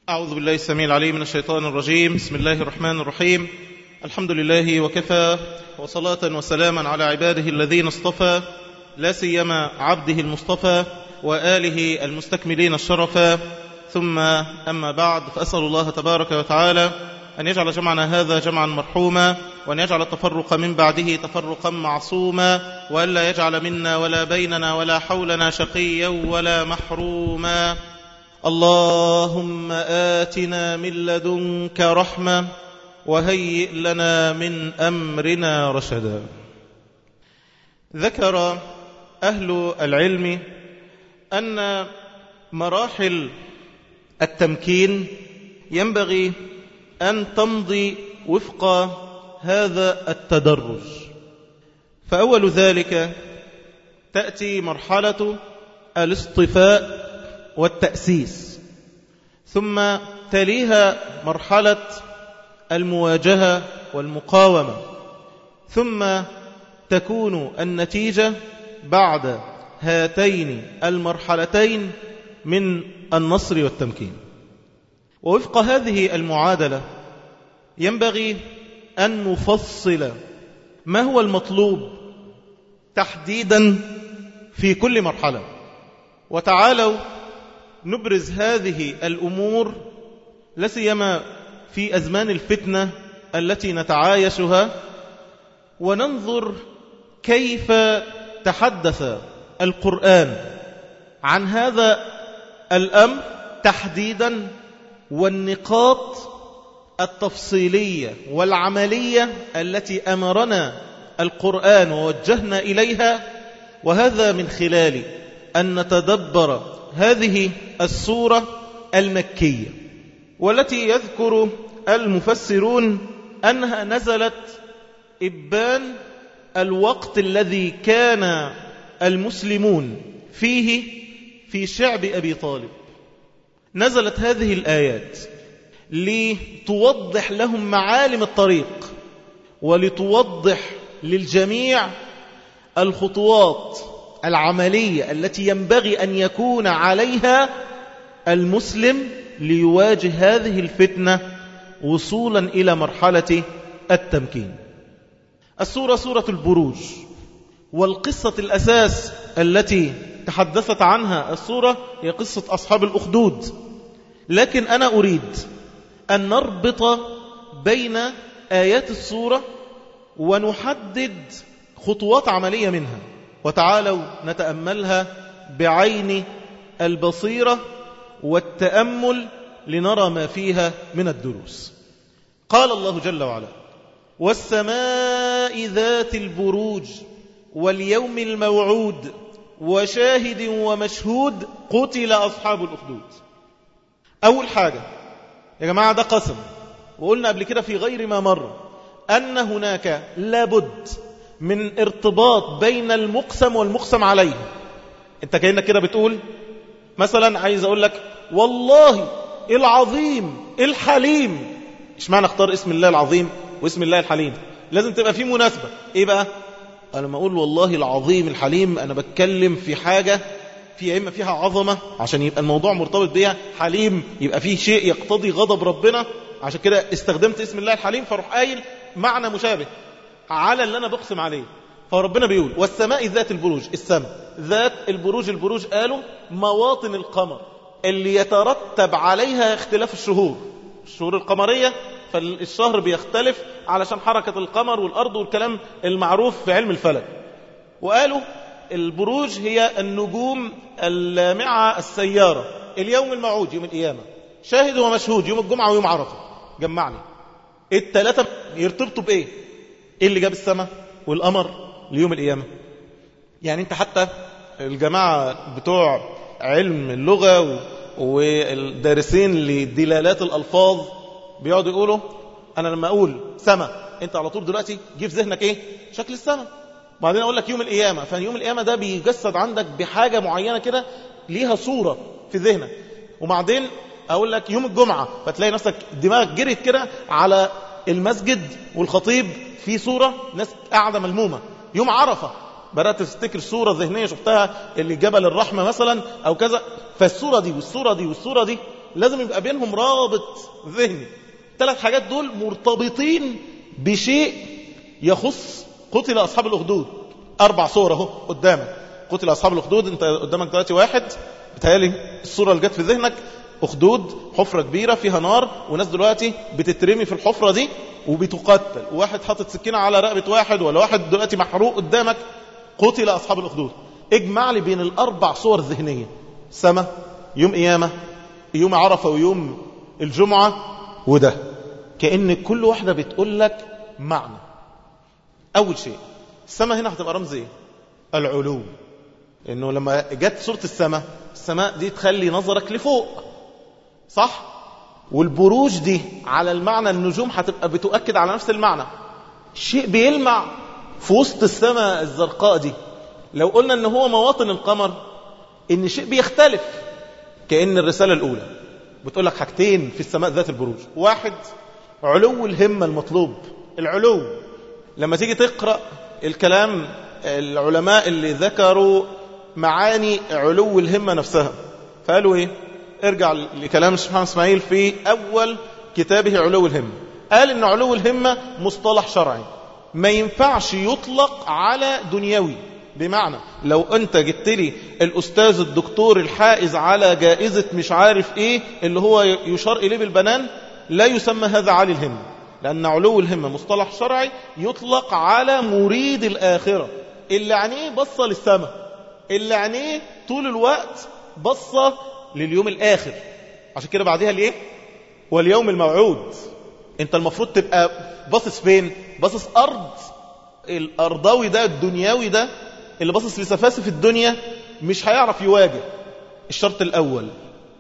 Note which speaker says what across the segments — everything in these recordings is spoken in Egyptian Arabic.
Speaker 1: أعوذ بالله السميع العليم من الشيطان الرجيم بسم الله الرحمن الرحيم الحمد لله وكفى وصلاة وسلاما على عباده الذين اصطفى لا سيما عبده المصطفى وآله المستكملين الشرفا ثم أما بعد فأسأل الله تبارك وتعالى أن يجعل جمعنا هذا جمعا مرحوما وأن يجعل التفرق من بعده تفرقا معصوما وألا يجعل منا ولا بيننا ولا حولنا شقيا ولا محروما اللهم آتنا من لدنك رحمة وهيئ لنا من أمرنا رشدا ذكر أهل العلم أن مراحل التمكين ينبغي أن تمضي وفق هذا التدرج فأول ذلك تأتي مرحلة الاصطفاء والتأسيس ثم تليها مرحلة المواجهة والمقاومة ثم تكون النتيجة بعد هاتين المرحلتين من النصر والتمكين ووفق هذه المعادلة ينبغي أن نفصل ما هو المطلوب تحديدا في كل مرحلة وتعالوا نبرز هذه الأمور لسيما في أزمان الفتنة التي نتعايشها وننظر كيف تحدث القرآن عن هذا الأمر تحديدا والنقاط التفصيلية والعملية التي أمرنا القرآن ووجهنا إليها وهذا من خلال أن نتدبر هذه السورة المكية والتي يذكر المفسرون أنها نزلت إبان الوقت الذي كان المسلمون فيه في شعب أبي طالب نزلت هذه الآيات لتوضح لهم معالم الطريق ولتوضح للجميع الخطوات العملية التي ينبغي أن يكون عليها المسلم ليواجه هذه الفتنة وصولا إلى مرحلة التمكين السورة سورة البروج والقصة الأساس التي تحدثت عنها السورة هي قصة أصحاب الأخدود لكن أنا أريد أن نربط بين آيات السورة ونحدد خطوات عملية منها وتعالوا نتأملها بعين البصيرة والتأمل لنرى ما فيها من الدروس قال الله جل وعلا والسماء ذات البروج واليوم الموعود وشاهد ومشهود قتل أصحاب الأخدود أول حاجة يا جماعة ده قسم وقلنا قبل كده في غير ما مر أن هناك لابد من ارتباط بين المقسم والمقسم عليه انت كأنك كده بتقول مثلا عايز اقول لك والله العظيم الحليم ايش معنى اختار اسم الله العظيم واسم الله الحليم لازم تبقى فيه مناسبة ايه بقى انا لما اقول والله العظيم الحليم انا بتكلم في حاجة في اما فيها عظمة عشان يبقى الموضوع مرتبط بيها حليم يبقى فيه شيء يقتضي غضب ربنا عشان كده استخدمت اسم الله الحليم فاروح قايل معنى مشابه على اللي أنا بقسم عليه فربنا بيقول والسماء ذات البروج السماء ذات البروج البروج قالوا مواطن القمر اللي يترتب عليها اختلاف الشهور الشهور القمرية فالشهر بيختلف علشان حركة القمر والأرض والكلام المعروف في علم الفلك وقالوا البروج هي النجوم اللامعة السيارة اليوم الموعود يوم القيامة شاهد ومشهود يوم الجمعة ويوم عرفة جمعني التلاتة يرتبطوا بإيه ايه اللي جاب السماء والقمر ليوم القيامة يعني انت حتى الجماعة بتوع علم اللغة والدارسين لدلالات الألفاظ بيقعدوا يقولوا أنا لما أقول سماء أنت على طول دلوقتي جه في ذهنك إيه شكل السماء بعدين أقول لك يوم القيامة فيوم القيامة ده بيجسد عندك بحاجة معينة كده ليها صورة في ذهنك وبعدين أقول لك يوم الجمعة فتلاقي نفسك دماغك جريت كده على المسجد والخطيب في صورة ناس قاعدة ملمومة يوم عرفة بدأت تفتكر صورة ذهنية شفتها اللي جبل الرحمة مثلا أو كذا فالصورة دي والصورة دي والصورة دي لازم يبقى بينهم رابط ذهني ثلاث حاجات دول مرتبطين بشيء يخص قتل أصحاب الأخدود أربع صور أهو قدامك قتل أصحاب الأخدود أنت قدامك دلوقتي واحد بتهيألي الصورة اللي جت في ذهنك أخدود حفرة كبيرة فيها نار وناس دلوقتي بتترمي في الحفرة دي وبتقتل وواحد حاطط سكينة على رقبة واحد ولا واحد دلوقتي محروق قدامك قتل أصحاب الأخدود اجمع لي بين الأربع صور ذهنية سما يوم قيامة يوم عرفة ويوم الجمعة وده كأن كل واحدة بتقول لك معنى أول شيء السماء هنا هتبقى رمز ايه العلو انه لما جت صورة السماء السماء دي تخلي نظرك لفوق صح والبروج دي على المعنى النجوم هتبقى بتؤكد على نفس المعنى شيء بيلمع في وسط السماء الزرقاء دي لو قلنا ان هو مواطن القمر ان شيء بيختلف كأن الرسالة الأولى بتقول لك حاجتين في السماء ذات البروج واحد علو الهمة المطلوب العلو لما تيجي تقرأ الكلام العلماء اللي ذكروا معاني علو الهمة نفسها فقالوا ايه ارجع لكلام الشيخ محمد اسماعيل في أول كتابه علو الهمة قال ان علو الهمة مصطلح شرعي ما ينفعش يطلق على دنيوي بمعنى لو انت جبت لي الاستاذ الدكتور الحائز على جائزة مش عارف ايه اللي هو يشار اليه بالبنان لا يسمى هذا عالي الهمة لأن علو الهمة مصطلح شرعي يطلق على مريد الآخرة اللي عينيه بصة للسماء اللي عينيه طول الوقت بصة لليوم الآخر عشان كده بعدها ليه واليوم الموعود انت المفروض تبقى باصص فين باصص أرض الأرضاوي ده الدنياوي ده اللي باصص لسفاسف الدنيا مش هيعرف يواجه الشرط الأول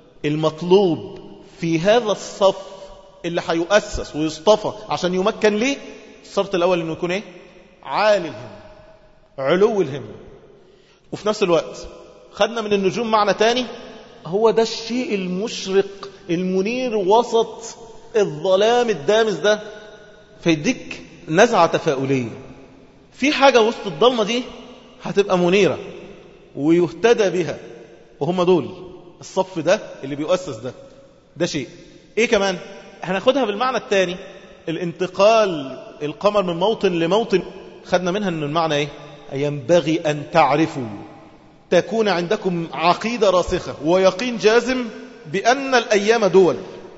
Speaker 1: المطلوب في هذا الصف اللي هيؤسس ويصطفى عشان يمكن ليه الشرط الأول انه يكون ايه عالي الهمة علو الهمة وفي نفس الوقت خدنا من النجوم معنى تاني هو ده الشيء المشرق المنير وسط الظلام الدامس ده فيديك نزعة تفاؤلية في حاجة وسط الضلمة دي هتبقى منيرة ويهتدى بها وهم دول الصف ده اللي بيؤسس ده ده شيء ايه كمان هناخدها بالمعنى الثاني الانتقال القمر من موطن لموطن خدنا منها ان المعنى ايه ينبغي ان تعرفوا تكون عندكم عقيدة راسخة ويقين جازم بأن الأيام دول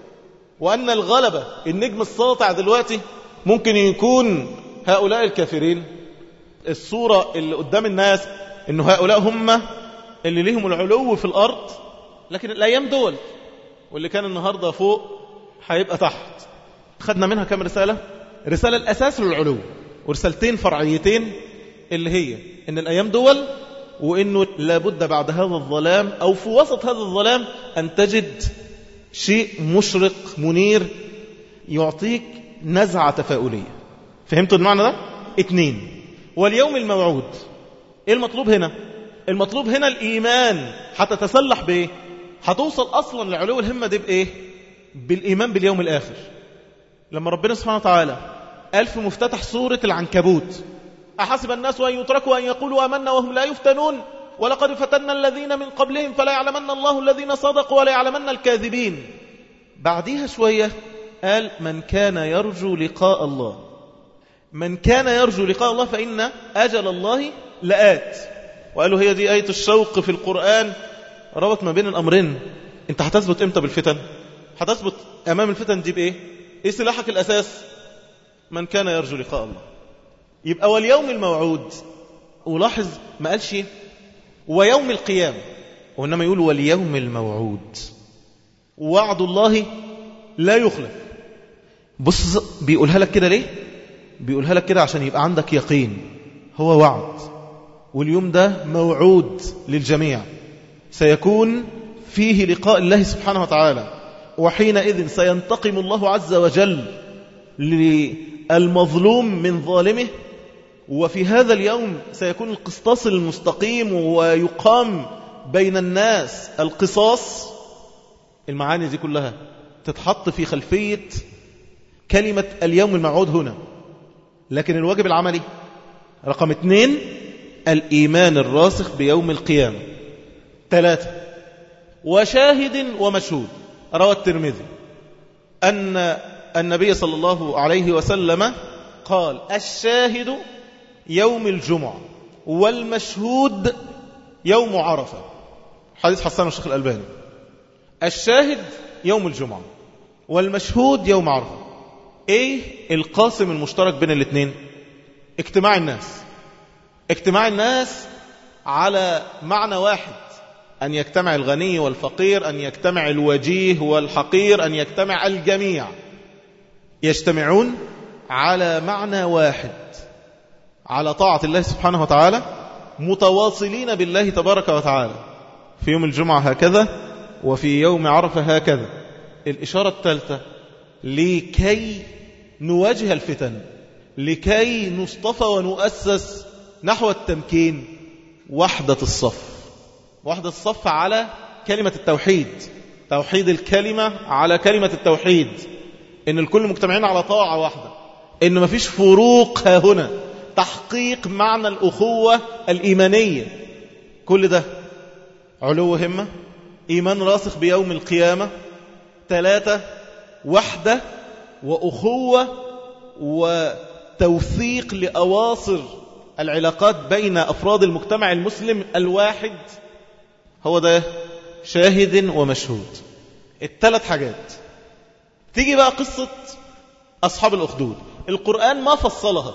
Speaker 1: وأن الغلبة النجم الساطع دلوقتي ممكن يكون هؤلاء الكافرين الصورة اللي قدام الناس انه هؤلاء هم اللي ليهم العلو في الأرض لكن الأيام دول واللي كان النهاردة فوق هيبقى تحت خدنا منها كم رسالة رسالة الأساس للعلو ورسالتين فرعيتين اللي هي ان الأيام دول وانه لابد بعد هذا الظلام او في وسط هذا الظلام ان تجد شيء مشرق منير يعطيك نزعة تفاؤلية فهمتوا المعنى ده؟ اتنين واليوم الموعود ايه المطلوب هنا؟ المطلوب هنا الإيمان هتتسلح بإيه؟ هتوصل أصلا لعلو الهمة دي بإيه؟ بالإيمان باليوم الآخر لما ربنا سبحانه وتعالى قال في مفتتح سورة العنكبوت أحسب الناس أن يتركوا أن يقولوا آمنا وهم لا يفتنون ولقد فتنا الذين من قبلهم فلا يعلمن الله الذين صدقوا ولا يعلمن الكاذبين بعديها شوية قال من كان يرجو لقاء الله من كان يرجو لقاء الله فإن أجل الله لآت وقالوا هي دي آية الشوق في القرآن ربط ما بين الأمرين انت هتثبت امتى بالفتن هتثبت أمام الفتن دي بإيه ايه سلاحك الأساس من كان يرجو لقاء الله يبقى واليوم الموعود ولاحظ ما قالش ويوم القيامة وإنما يقول واليوم الموعود وعد الله لا يخلف بص بيقولها لك كده ليه بيقولها لك كده عشان يبقى عندك يقين هو وعد واليوم ده موعود للجميع سيكون فيه لقاء الله سبحانه وتعالى وحينئذ سينتقم الله عز وجل للمظلوم من ظالمه وفي هذا اليوم سيكون القسطاس المستقيم ويقام بين الناس القصاص المعاني دي كلها تتحط في خلفية كلمة اليوم الموعود هنا لكن الواجب العملي رقم اثنين الإيمان الراسخ بيوم القيامة ثلاثة وشاهد ومشهود روى الترمذي أن النبي صلى الله عليه وسلم قال الشاهد يوم الجمعة والمشهود يوم عرفة حديث حسان الشيخ الألباني الشاهد يوم الجمعة والمشهود يوم عرفة ايه القاسم المشترك بين الاثنين اجتماع الناس اجتماع الناس على معنى واحد أن يجتمع الغني والفقير أن يجتمع الوجيه والحقير أن يجتمع الجميع يجتمعون على معنى واحد على طاعة الله سبحانه وتعالى متواصلين بالله تبارك وتعالى في يوم الجمعة هكذا وفي يوم عرفة هكذا الإشارة الثالثة لكي نواجه الفتن لكي نصطفى ونؤسس نحو التمكين وحدة الصف وحدة الصف على كلمة التوحيد توحيد الكلمة على كلمة التوحيد إن الكل مجتمعين على طاعة واحدة إن مفيش فروق ها هنا تحقيق معنى الأخوة الإيمانية كل ده علو همة إيمان راسخ بيوم القيامة ثلاثة وحدة وأخوة وتوثيق لأواصر العلاقات بين أفراد المجتمع المسلم الواحد هو ده شاهد ومشهود الثلاث حاجات تيجي بقى قصة أصحاب الأخدود القرآن ما فصلها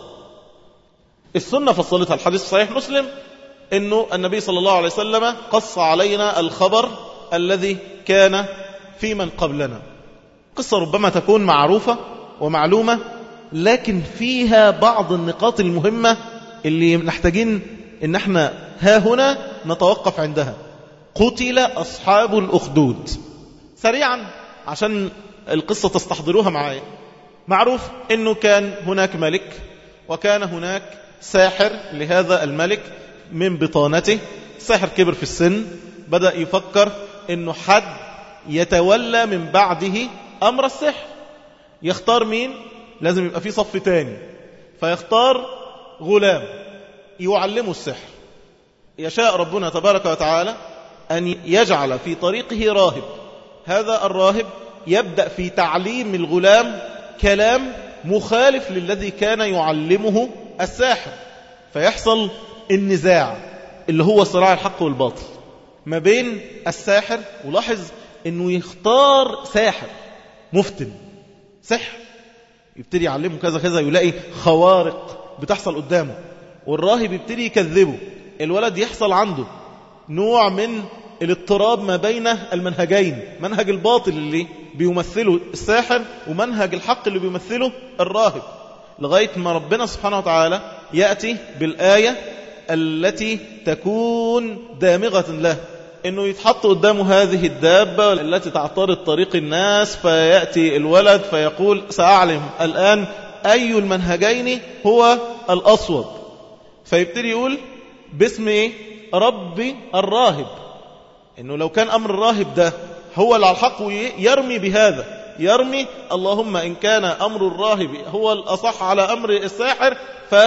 Speaker 1: السنة فصلتها الحديث صحيح مسلم أنه النبي صلى الله عليه وسلم قص علينا الخبر الذي كان في من قبلنا قصة ربما تكون معروفة ومعلومة لكن فيها بعض النقاط المهمة اللي نحتاجين ان احنا ها هنا نتوقف عندها قتل أصحاب الأخدود سريعا عشان القصة تستحضروها معايا معروف أنه كان هناك ملك وكان هناك ساحر لهذا الملك من بطانته ساحر كبر في السن بدأ يفكر أنه حد يتولى من بعده أمر السحر يختار مين لازم يبقى في صف تاني فيختار غلام يعلمه السحر يشاء ربنا تبارك وتعالى أن يجعل في طريقه راهب هذا الراهب يبدأ في تعليم الغلام كلام مخالف للذي كان يعلمه الساحر فيحصل النزاع اللي هو صراع الحق والباطل ما بين الساحر ولاحظ انه يختار ساحر مفتن سحر يبتدي يعلمه كذا كذا يلاقي خوارق بتحصل قدامه والراهب يبتدي يكذبه الولد يحصل عنده نوع من الاضطراب ما بين المنهجين منهج الباطل اللي بيمثله الساحر ومنهج الحق اللي بيمثله الراهب لغاية ما ربنا سبحانه وتعالى يأتي بالآية التي تكون دامغة له انه يتحط قدامه هذه الدابة التي تعترض طريق الناس فيأتي الولد فيقول سأعلم الآن أي المنهجين هو الأصوب فيبتدي يقول باسم ايه ربي الراهب انه لو كان امر الراهب ده هو اللي على الحق يرمي بهذا يرمي اللهم ان كان امر الراهب هو الاصح على امر الساحر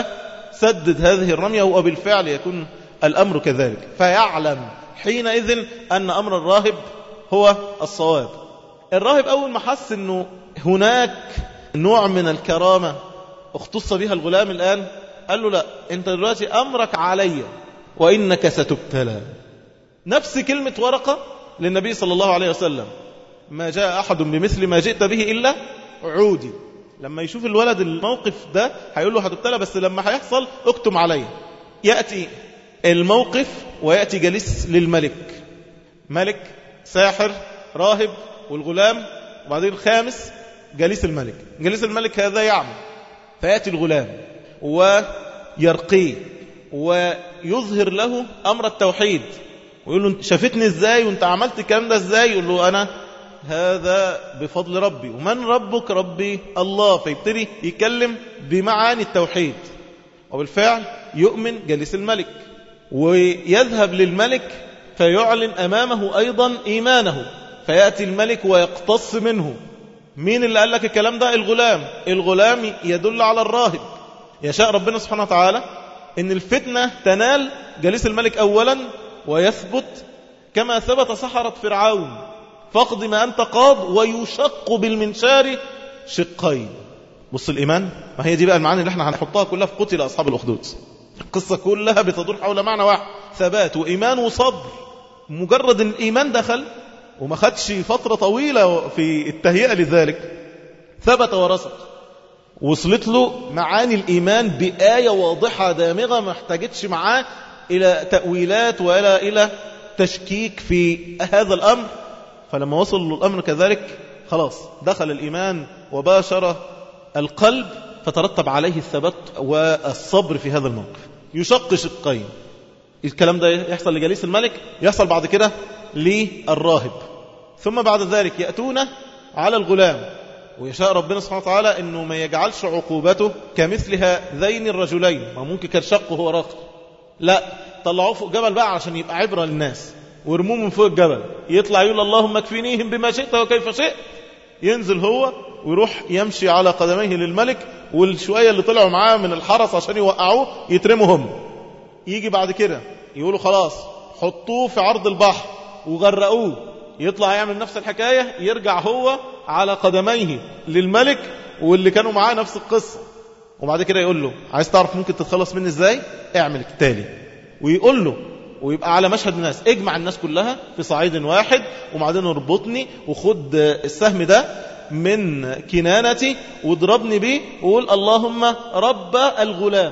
Speaker 1: فسدد هذه الرميه وبالفعل يكون الامر كذلك فيعلم حينئذ ان امر الراهب هو الصواب الراهب اول ما حس انه هناك نوع من الكرامه اختص بها الغلام الان قال له لا انت دلوقتي امرك علي وانك ستبتلى نفس كلمة ورقة للنبي صلى الله عليه وسلم ما جاء أحد بمثل ما جئت به إلا عودي لما يشوف الولد الموقف ده هيقول له هتبتلى بس لما هيحصل اكتم عليه يأتي الموقف ويأتي جليس للملك ملك ساحر راهب والغلام وبعدين الخامس جليس الملك جليس الملك هذا يعمل فيأتي الغلام ويرقيه ويظهر له أمر التوحيد ويقول له شافتني ازاي وانت عملت الكلام ده ازاي يقول له انا هذا بفضل ربي ومن ربك ربي الله فيبتدي يتكلم بمعاني التوحيد وبالفعل يؤمن جليس الملك ويذهب للملك فيعلن أمامه أيضا إيمانه فيأتي الملك ويقتص منه مين اللي قال لك الكلام ده الغلام الغلام يدل على الراهب يشاء ربنا سبحانه وتعالى ان الفتنة تنال جليس الملك أولا ويثبت كما ثبت سحرة فرعون فاقض ما أنت قاض ويشق بالمنشار شقين بص الإيمان ما هي دي بقى المعاني اللي احنا هنحطها كلها في قتل أصحاب الأخدود القصة كلها بتدور حول معنى واحد ثبات وإيمان وصبر مجرد الإيمان دخل وما خدش فترة طويلة في التهيئة لذلك ثبت ورسخ وصلت له معاني الإيمان بآية واضحة دامغة ما احتاجتش معاه إلى تأويلات ولا إلى تشكيك في هذا الأمر فلما وصل له الأمر كذلك خلاص دخل الإيمان وباشر القلب فترتب عليه الثبات والصبر في هذا الموقف يشق شقين الكلام ده يحصل لجليس الملك يحصل بعد كده للراهب ثم بعد ذلك يأتون على الغلام ويشاء ربنا سبحانه وتعالى أنه ما يجعلش عقوبته كمثل هذين الرجلين ما ممكن كان شق وهو راقي لا طلعوه فوق جبل بقى عشان يبقى عبرة للناس وارموه من فوق الجبل يطلع يقول اللهم اكفنيهم بما شئت وكيف شئت ينزل هو ويروح يمشي على قدميه للملك والشوية اللي طلعوا معاه من الحرس عشان يوقعوه يترموا هم يجي بعد كده يقولوا خلاص حطوه في عرض البحر وغرقوه يطلع يعمل نفس الحكاية يرجع هو على قدميه للملك واللي كانوا معاه نفس القصة وبعد كده يقول له عايز تعرف ممكن تتخلص مني ازاي اعمل التالي ويقول له ويبقى على مشهد الناس اجمع الناس كلها في صعيد واحد وبعدين اربطني وخد السهم ده من كنانتي واضربني بيه وقول اللهم رب الغلام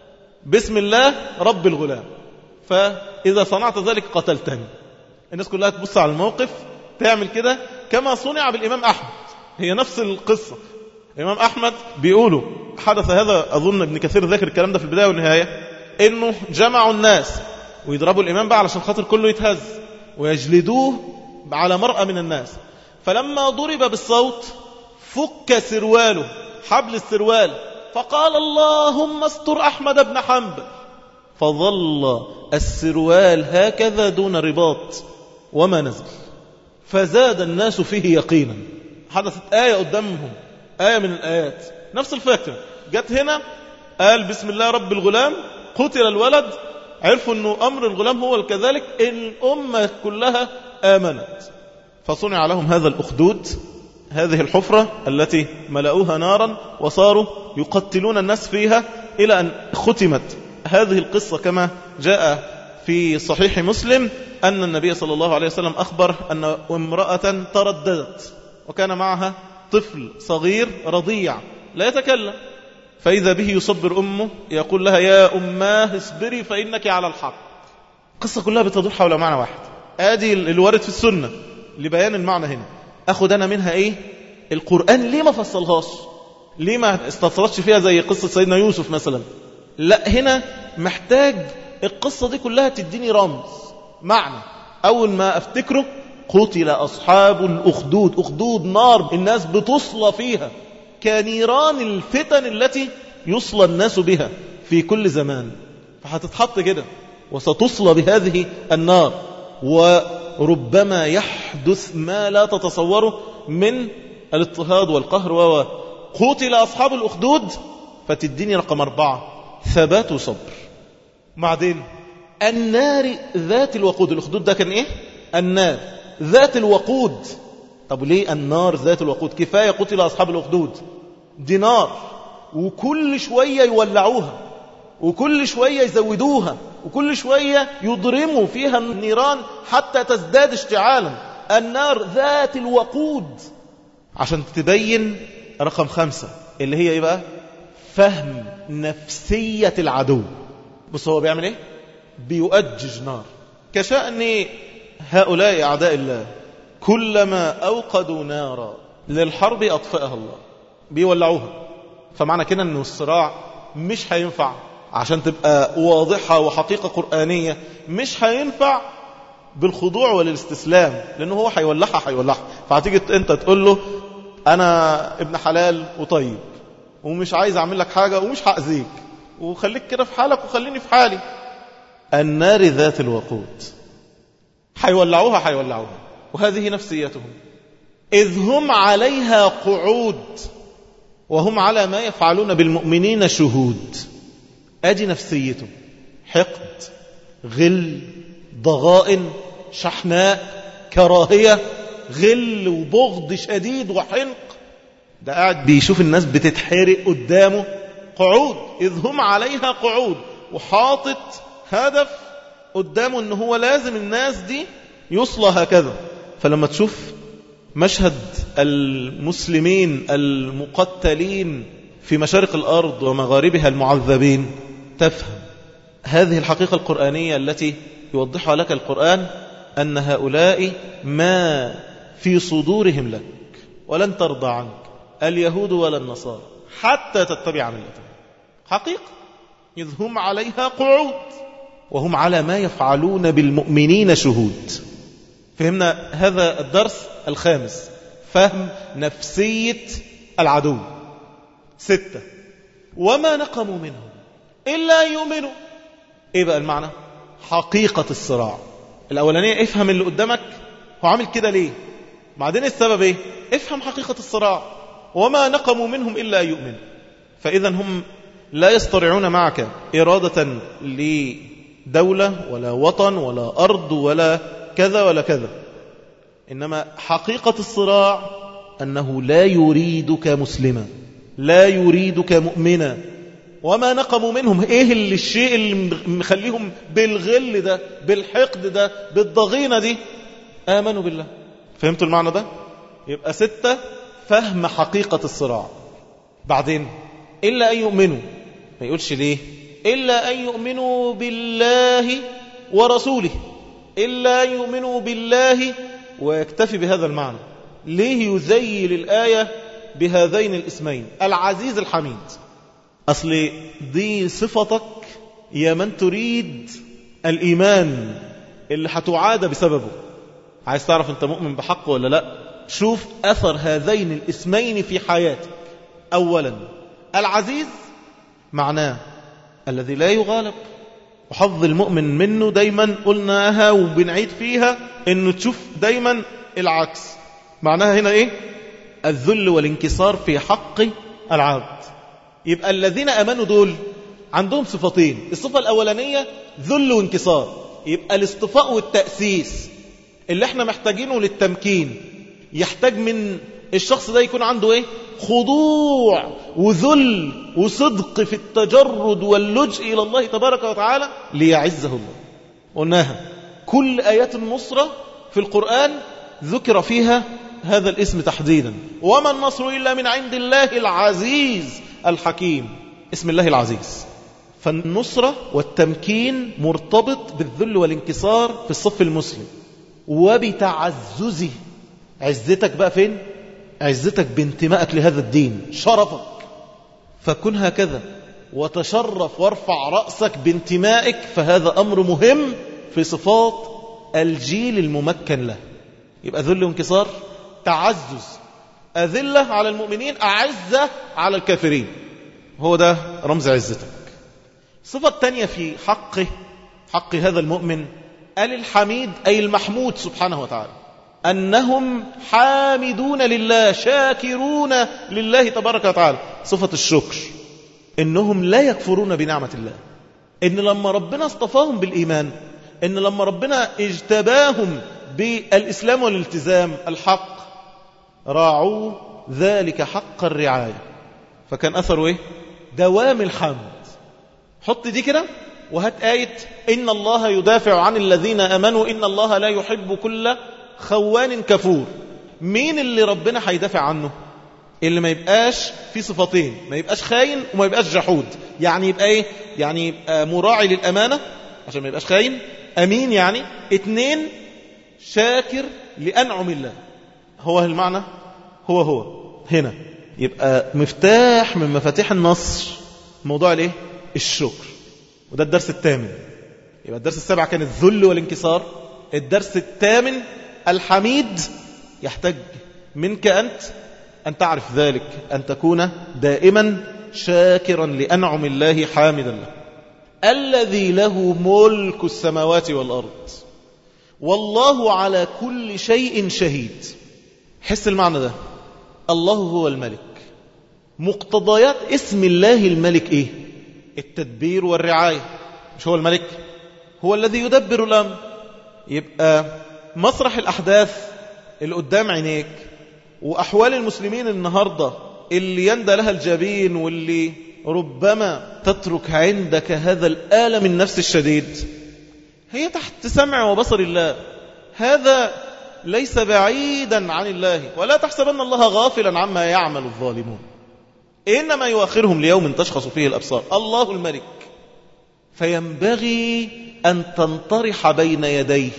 Speaker 1: بسم الله رب الغلام فإذا صنعت ذلك قتلتني الناس كلها تبص على الموقف تعمل كده كما صنع بالإمام أحمد هي نفس القصة الإمام أحمد بيقولوا حدث هذا أظن ابن كثير ذاكر الكلام ده في البداية والنهاية إنه جمعوا الناس ويضربوا الإمام بقى علشان خاطر كله يتهز ويجلدوه على مرأة من الناس فلما ضرب بالصوت فك سرواله حبل السروال فقال اللهم استر أحمد بن حنبل فظل السروال هكذا دون رباط وما نزل فزاد الناس فيه يقينا حدثت آية قدامهم آية من الآيات نفس الفكرة جت هنا قال بسم الله رب الغلام قتل الولد عرفوا أنه أمر الغلام هو كذلك الأمة كلها آمنت فصنع لهم هذا الأخدود هذه الحفرة التي ملأوها نارا وصاروا يقتلون الناس فيها إلى أن ختمت هذه القصة كما جاء في صحيح مسلم أن النبي صلى الله عليه وسلم أخبر أن امرأة ترددت وكان معها طفل صغير رضيع لا يتكلم فإذا به يصبر أمه يقول لها يا أماه اصبري فإنك على الحق القصة كلها بتدور حول معنى واحد آدي الوارد في السنة لبيان المعنى هنا أخذ أنا منها إيه القرآن ليه ما فصلهاش ليه ما استطردش فيها زي قصة سيدنا يوسف مثلا لا هنا محتاج القصة دي كلها تديني رمز معنى أول ما أفتكره قتل أصحاب الأخدود أخدود نار الناس بتصلى فيها كنيران الفتن التي يصلى الناس بها في كل زمان فهتتحط كده وستصلى بهذه النار وربما يحدث ما لا تتصوره من الاضطهاد والقهر و قتل أصحاب الأخدود فتديني رقم أربعة ثبات وصبر بعدين النار ذات الوقود الأخدود ده كان إيه النار ذات الوقود طب ليه النار ذات الوقود كفاية قتل أصحاب الأخدود دي نار وكل شوية يولعوها وكل شوية يزودوها وكل شوية يضرموا فيها النيران حتى تزداد اشتعالا النار ذات الوقود عشان تبين رقم خمسة اللي هي ايه بقى فهم نفسية العدو بص هو بيعمل ايه بيؤجج نار كشأن هؤلاء أعداء الله كلما أوقدوا نارا للحرب أطفئها الله بيولعوها فمعنى كده أنه الصراع مش هينفع عشان تبقى واضحة وحقيقة قرآنية مش هينفع بالخضوع والاستسلام لأنه هو هيولعها هيولعها فهتيجي أنت تقول له أنا ابن حلال وطيب ومش عايز أعمل لك حاجة ومش هأذيك وخليك كده في حالك وخليني في حالي النار ذات الوقود هيولعوها هيولعوها وهذه نفسيتهم إذ هم عليها قعود وهم على ما يفعلون بالمؤمنين شهود أدي نفسيته حقد غل ضغائن شحناء كراهية غل وبغض شديد وحنق ده قاعد بيشوف الناس بتتحرق قدامه قعود إذ هم عليها قعود وحاطط هدف قدامه ان هو لازم الناس دي يصلى هكذا فلما تشوف مشهد المسلمين المقتلين في مشارق الأرض ومغاربها المعذبين تفهم هذه الحقيقة القرآنية التي يوضحها لك القرآن أن هؤلاء ما في صدورهم لك ولن ترضى عنك اليهود ولا النصارى حتى تتبع ملتهم حقيقة إذ هم عليها قعود وهم على ما يفعلون بالمؤمنين شهود فهمنا هذا الدرس الخامس فهم نفسية العدو ستة وما نقموا منهم إلا يؤمنوا إيه بقى المعنى حقيقة الصراع الأولانية افهم اللي قدامك هو عامل كده ليه بعدين السبب إيه افهم حقيقة الصراع وما نقموا منهم إلا يؤمنوا فإذا هم لا يصطرعون معك إرادة لدولة ولا وطن ولا أرض ولا كذا ولا كذا إنما حقيقة الصراع أنه لا يريدك مسلما لا يريدك مؤمنا وما نقموا منهم ايه اللي الشيء اللي مخليهم بالغل ده بالحقد ده بالضغينة دي آمنوا بالله فهمتوا المعنى ده يبقى ستة فهم حقيقة الصراع بعدين إلا أن يؤمنوا ما يقولش ليه إلا أن يؤمنوا بالله ورسوله إلا أن يؤمنوا بالله ويكتفي بهذا المعنى ليه يزيل الآية بهذين الاسمين العزيز الحميد أصل دي صفتك يا من تريد الإيمان اللي هتعاد بسببه عايز تعرف أنت مؤمن بحق ولا لا شوف أثر هذين الاسمين في حياتك أولا العزيز معناه الذي لا يغالب وحظ المؤمن منه دايما قلناها وبنعيد فيها انه تشوف دايما العكس معناها هنا ايه الذل والانكسار في حق العبد يبقى الذين امنوا دول عندهم صفتين الصفة الاولانية ذل وانكسار يبقى الاصطفاء والتأسيس اللي احنا محتاجينه للتمكين يحتاج من الشخص ده يكون عنده ايه خضوع وذل وصدق في التجرد واللجء إلى الله تبارك وتعالى ليعزه الله قلناها كل آيات النصرة في القرآن ذكر فيها هذا الاسم تحديدا وما النصر إلا من عند الله العزيز الحكيم اسم الله العزيز فالنصرة والتمكين مرتبط بالذل والانكسار في الصف المسلم وبتعززه عزتك بقى فين عزتك بانتمائك لهذا الدين شرفك فكن هكذا وتشرف وارفع رأسك بانتمائك فهذا أمر مهم في صفات الجيل الممكن له يبقى ذل وانكسار تعزز أذلة على المؤمنين أعزة على الكافرين هو ده رمز عزتك الصفة الثانية في حقه حق هذا المؤمن قال الحميد أي المحمود سبحانه وتعالى أنهم حامدون لله شاكرون لله تبارك وتعالى صفة الشكر إنهم لا يكفرون بنعمة الله إن لما ربنا اصطفاهم بالإيمان إن لما ربنا اجتباهم بالإسلام والالتزام الحق راعوا ذلك حق الرعاية فكان أثره إيه؟ دوام الحمد حط دي كده وهات آية إن الله يدافع عن الذين أمنوا إن الله لا يحب كل خوان كفور مين اللي ربنا هيدافع عنه اللي ما يبقاش في صفتين ما يبقاش خاين وما يبقاش جحود يعني يبقى ايه يعني يبقى مراعي للأمانة عشان ما يبقاش خاين أمين يعني اتنين شاكر لأنعم الله هو المعنى هو هو هنا يبقى مفتاح من مفاتيح النصر موضوع الايه الشكر وده الدرس الثامن يبقى الدرس السابع كان الذل والانكسار الدرس الثامن الحميد يحتاج منك أنت أن تعرف ذلك أن تكون دائما شاكرا لأنعم الله حامدا له الذي له ملك السماوات والأرض والله على كل شيء شهيد حس المعنى ده الله هو الملك مقتضيات اسم الله الملك ايه التدبير والرعاية مش هو الملك هو الذي يدبر الأمر يبقى مسرح الأحداث اللي قدام عينيك وأحوال المسلمين النهاردة اللي يندى لها الجبين واللي ربما تترك عندك هذا الآلم النفس الشديد هي تحت سمع وبصر الله هذا ليس بعيدا عن الله ولا تحسبن الله غافلا عما يعمل الظالمون إنما يؤخرهم ليوم تشخص فيه الأبصار الله الملك فينبغي أن تنطرح بين يديه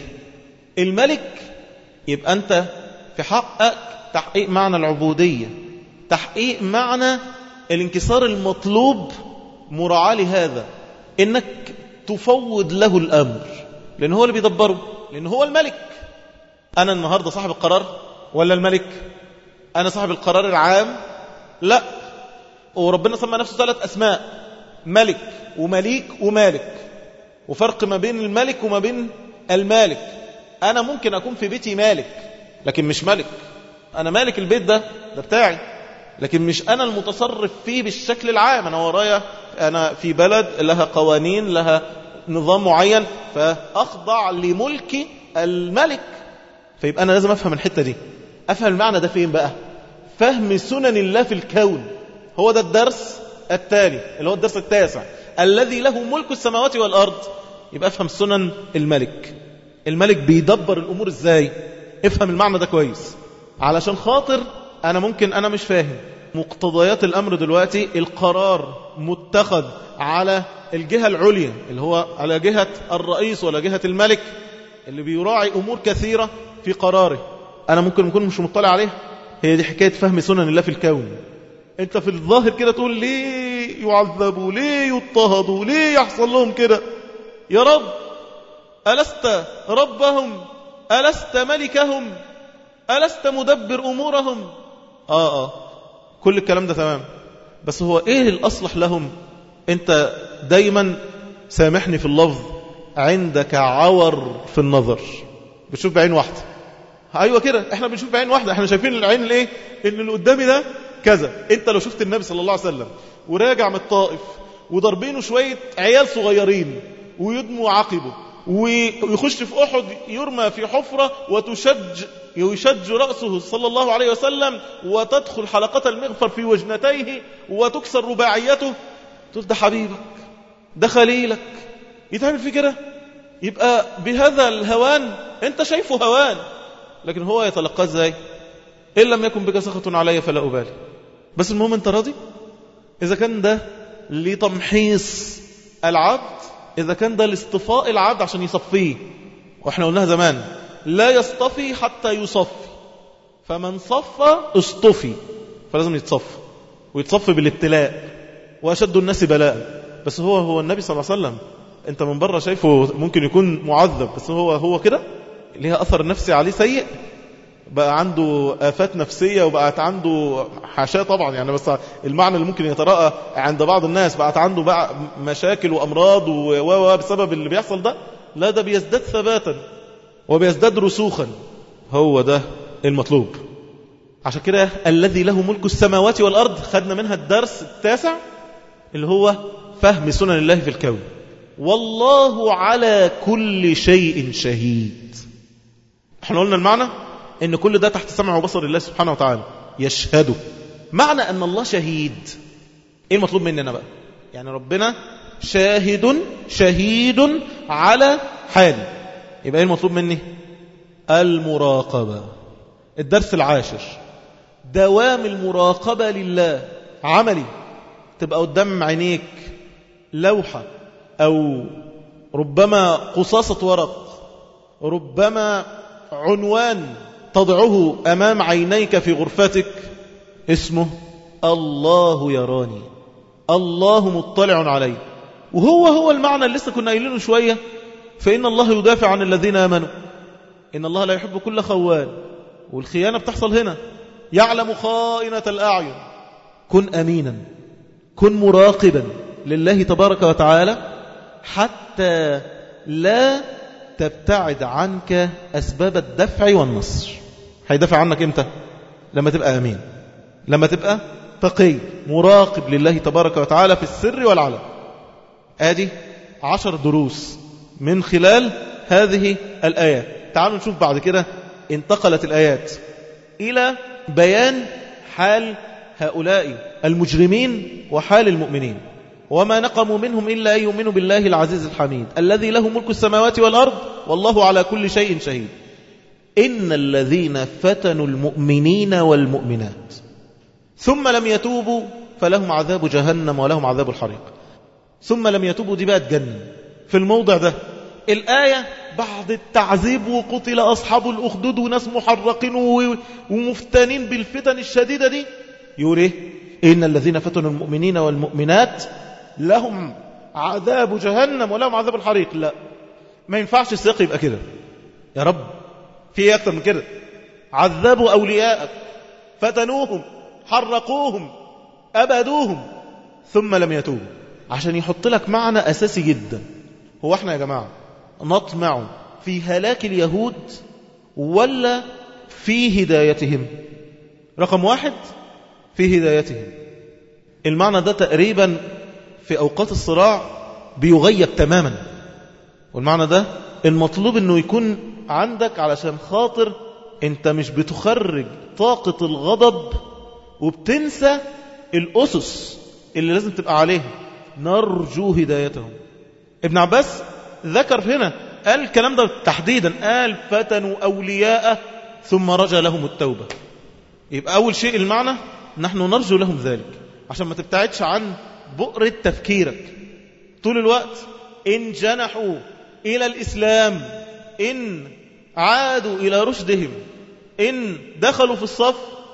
Speaker 1: الملك يبقى أنت في حقك تحقيق معنى العبودية تحقيق معنى الانكسار المطلوب مراعاة لهذا إنك تفوض له الأمر لأن هو اللي بيدبره لأن هو الملك أنا النهاردة صاحب القرار ولا الملك أنا صاحب القرار العام لا وربنا سمى نفسه ثلاث أسماء ملك ومليك ومالك وفرق ما بين الملك وما بين المالك أنا ممكن أكون في بيتي مالك لكن مش ملك أنا مالك البيت ده ده بتاعي لكن مش أنا المتصرف فيه بالشكل العام أنا ورايا أنا في بلد لها قوانين لها نظام معين فأخضع لملك الملك فيبقى أنا لازم أفهم الحتة دي أفهم المعنى ده فين بقى فهم سنن الله في الكون هو ده الدرس التالي اللي هو الدرس التاسع الذي له ملك السماوات والأرض يبقى افهم سنن الملك الملك بيدبر الأمور ازاي افهم المعنى ده كويس علشان خاطر أنا ممكن أنا مش فاهم مقتضيات الأمر دلوقتي القرار متخذ على الجهة العليا اللي هو على جهة الرئيس ولا جهة الملك اللي بيراعي أمور كثيرة في قراره أنا ممكن أكون مش مطلع عليها هي دي حكاية فهم سنن الله في الكون انت في الظاهر كده تقول ليه يعذبوا ليه يضطهدوا ليه يحصل لهم كده يا رب ألست ربهم ألست ملكهم ألست مدبر أمورهم آه آه كل الكلام ده تمام بس هو إيه الأصلح لهم أنت دايما سامحني في اللفظ عندك عور في النظر بتشوف بعين واحدة أيوة كده احنا بنشوف بعين واحدة احنا شايفين العين الايه ان اللي قدامي ده كذا انت لو شفت النبي صلى الله عليه وسلم وراجع من الطائف وضربينه شوية عيال صغيرين ويدموا عقبه ويخش في أحد يرمى في حفرة وتشج يشج رأسه صلى الله عليه وسلم وتدخل حلقة المغفر في وجنتيه وتكسر رباعيته تقول ده حبيبك ده خليلك يتعمل في كده يبقى بهذا الهوان انت شايفه هوان لكن هو يتلقاه ازاي إن لم يكن بك سخط علي فلا أبالي بس المهم انت راضي إذا كان ده لتمحيص العبد إذا كان ده لاصطفاء العبد عشان يصفيه وإحنا قلناها زمان لا يصطفي حتى يصفي فمن صفى اصطفي فلازم يتصفى ويتصفي بالابتلاء وأشد الناس بلاء بس هو هو النبي صلى الله عليه وسلم انت من بره شايفه ممكن يكون معذب بس هو هو كده ليها أثر نفسي عليه سيء بقى عنده آفات نفسية وبقت عنده حاشاه طبعا يعني بس المعنى اللي ممكن يتراءى عند بعض الناس بقت عنده بقى مشاكل وأمراض و بسبب اللي بيحصل ده لا ده بيزداد ثباتا وبيزداد رسوخا هو ده المطلوب عشان كده الذي له ملك السماوات والأرض خدنا منها الدرس التاسع اللي هو فهم سنن الله في الكون والله على كل شيء شهيد احنا قلنا المعنى ان كل ده تحت سمع وبصر الله سبحانه وتعالى يشهده معنى ان الله شهيد ايه المطلوب مننا بقى يعني ربنا شاهد شهيد على حالي يبقى ايه المطلوب مني المراقبة الدرس العاشر دوام المراقبة لله عملي تبقى قدام عينيك لوحة أو ربما قصاصة ورق ربما عنوان تضعه أمام عينيك في غرفتك اسمه الله يراني الله مطلع علي وهو هو المعنى اللي لسه كنا قايلينه شوية فإن الله يدافع عن الذين آمنوا إن الله لا يحب كل خوان والخيانة بتحصل هنا يعلم خائنة الأعين كن أمينا كن مراقبا لله تبارك وتعالى حتى لا تبتعد عنك أسباب الدفع والنصر هيدافع عنك إمتى لما تبقى أمين لما تبقى تقي مراقب لله تبارك وتعالى في السر والعلم آدي عشر دروس من خلال هذه الآيات تعالوا نشوف بعد كده انتقلت الآيات إلى بيان حال هؤلاء المجرمين وحال المؤمنين وما نقموا منهم إلا أن يؤمنوا بالله العزيز الحميد الذي له ملك السماوات والأرض والله على كل شيء شهيد إن الذين فتنوا المؤمنين والمؤمنات ثم لم يتوبوا فلهم عذاب جهنم ولهم عذاب الحريق ثم لم يتوبوا دي بقى تجنن في الموضع ده الآية بعد التعذيب وقتل أصحاب الأخدود وناس محرقين ومفتنين بالفتن الشديدة دي يقول إيه إن الذين فتنوا المؤمنين والمؤمنات لهم عذاب جهنم ولهم عذاب الحريق لا ما ينفعش السياق يبقى كده يا رب في ايه اكتر من كده عذبوا اولياءك فتنوهم حرقوهم ابدوهم ثم لم يتوبوا عشان يحط لك معنى اساسي جدا هو احنا يا جماعه نطمع في هلاك اليهود ولا في هدايتهم رقم واحد في هدايتهم المعنى ده تقريبا في أوقات الصراع بيغيب تماما والمعنى ده المطلوب أنه يكون عندك علشان خاطر أنت مش بتخرج طاقة الغضب وبتنسى الأسس اللي لازم تبقى عليها نرجو هدايتهم ابن عباس ذكر هنا قال الكلام ده تحديدا قال فتنوا أولياء ثم رجى لهم التوبة يبقى أول شيء المعنى نحن نرجو لهم ذلك عشان ما تبتعدش عن بؤرة تفكيرك طول الوقت إن جنحوا إلى الإسلام إن عادوا إلى رشدهم إن دخلوا في الصف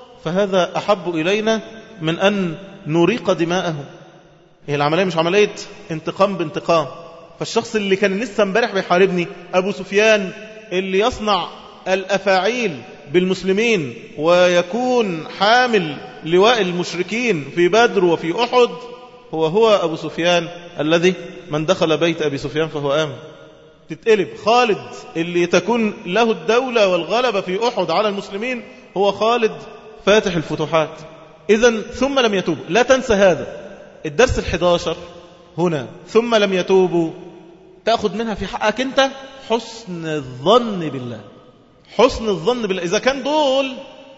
Speaker 1: فهذا أحب إلينا من أن نريق دماءهم هي العملية مش عملية انتقام بانتقام فالشخص اللي كان لسه امبارح بيحاربني أبو سفيان اللي يصنع الأفاعيل بالمسلمين ويكون حامل لواء المشركين في بدر وفي أحد هو هو أبو سفيان الذي من دخل بيت أبي سفيان فهو آمن تتقلب خالد اللي تكون له الدولة والغلبة في أحد على المسلمين هو خالد فاتح الفتوحات إذا ثم لم يتوب لا تنسى هذا الدرس الحداشر هنا ثم لم يتوبوا تأخذ منها في حقك أنت حسن الظن بالله حسن الظن بالله إذا كان دول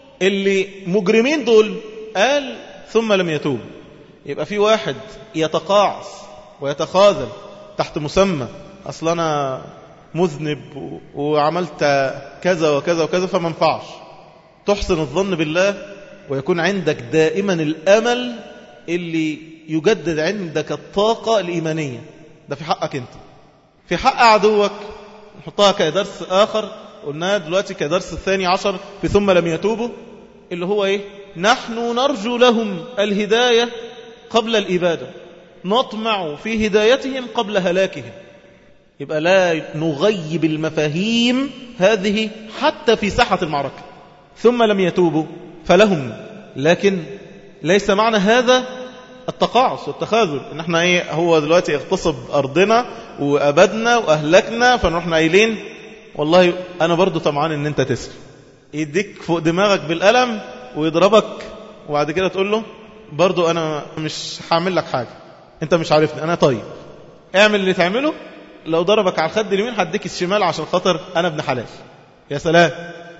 Speaker 1: اللي مجرمين دول قال ثم لم يتوب يبقى في واحد يتقاعس ويتخاذل تحت مسمى أصل أنا مذنب وعملت كذا وكذا وكذا فما ينفعش تحسن الظن بالله ويكون عندك دائما الأمل اللي يجدد عندك الطاقة الإيمانية ده في حقك أنت في حق عدوك نحطها كدرس آخر قلناها دلوقتي كدرس الثاني عشر في ثم لم يتوبوا اللي هو إيه نحن نرجو لهم الهداية قبل الإبادة نطمع في هدايتهم قبل هلاكهم يبقى لا نغيب المفاهيم هذه حتى في ساحة المعركة ثم لم يتوبوا فلهم لكن ليس معنى هذا التقاعس والتخاذل ان احنا ايه هو دلوقتي اغتصب ارضنا وابدنا واهلكنا فنروح قايلين والله انا برضو طمعان ان انت تسر يديك فوق دماغك بالقلم ويضربك وبعد كده تقول له برضو انا مش هعمل لك حاجة انت مش عارفني انا طيب اعمل اللي تعمله لو ضربك على الخد اليمين هديك الشمال عشان خاطر انا ابن حلال يا سلام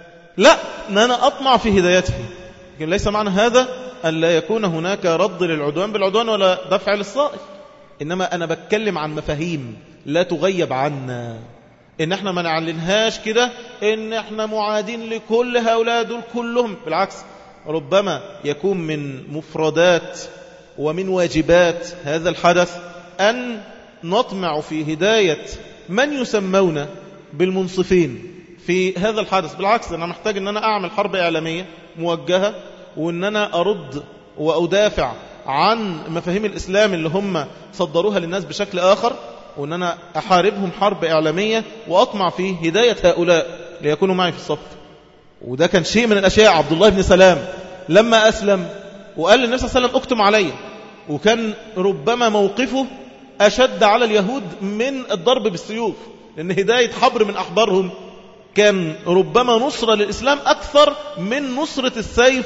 Speaker 1: لا ان انا اطمع في هدايته لكن ليس معنى هذا أن لا يكون هناك رد للعدوان بالعدوان ولا دفع للصائل إنما أنا بتكلم عن مفاهيم لا تغيب عنا إن احنا ما نعلنهاش كده إن احنا معادين لكل هؤلاء دول كلهم بالعكس ربما يكون من مفردات ومن واجبات هذا الحدث أن نطمع في هداية من يسمون بالمنصفين في هذا الحدث بالعكس أنا محتاج أن أنا أعمل حرب إعلامية موجهة وأن أنا أرد وأدافع عن مفاهيم الإسلام اللي هم صدروها للناس بشكل آخر وأن أنا أحاربهم حرب إعلامية وأطمع في هداية هؤلاء ليكونوا معي في الصف وده كان شيء من الأشياء عبد الله بن سلام لما أسلم وقال للنبي صلى الله عليه وسلم اكتم علي وكان ربما موقفه أشد على اليهود من الضرب بالسيوف لأن هداية حبر من أحبارهم كان ربما نصرة للإسلام أكثر من نصرة السيف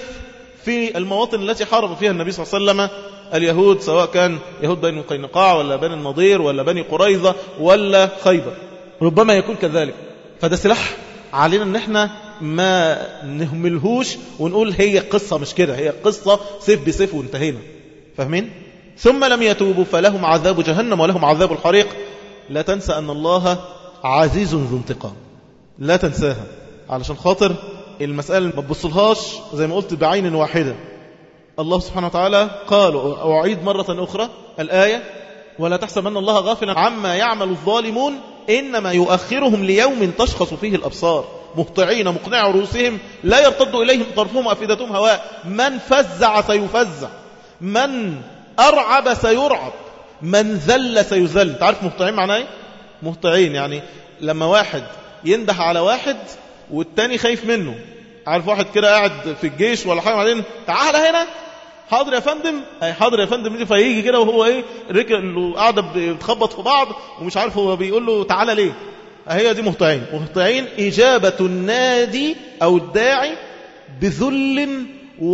Speaker 1: في المواطن التي حارب فيها النبي صلى الله عليه وسلم اليهود سواء كان يهود بني القينقاع ولا بني النضير ولا بني قريظة ولا خيبر ربما يكون كذلك فده سلاح علينا ان احنا ما نهملهوش ونقول هي قصة مش كده هي قصة سيف بسيف وانتهينا فاهمين؟ ثم لم يتوبوا فلهم عذاب جهنم ولهم عذاب الحريق لا تنسى أن الله عزيز ذو انتقام لا تنساها علشان خاطر المسألة ما تبصلهاش زي ما قلت بعين واحدة الله سبحانه وتعالى قال وأعيد مرة أخرى الآية ولا تحسبن الله غافلا عما يعمل الظالمون إنما يؤخرهم ليوم تشخص فيه الأبصار مهطعين مقنع رؤوسهم لا يرتد إليهم طرفهم وأفئدتهم هواء من فزع سيفزع من أرعب سيرعب من ذل سيذل تعرف مهطعين معناه ايه مهطعين يعني لما واحد ينده على واحد والتاني خايف منه عارف واحد كده قاعد في الجيش ولا حاجه بعدين تعال هنا حاضر يا فندم اي حاضر يا فندم دي فيجي كده وهو ايه رجله قاعده بتخبط في بعض ومش عارف هو بيقول له تعالى ليه هي دي مهطعين مهطعين إجابة النادي أو الداعي بذل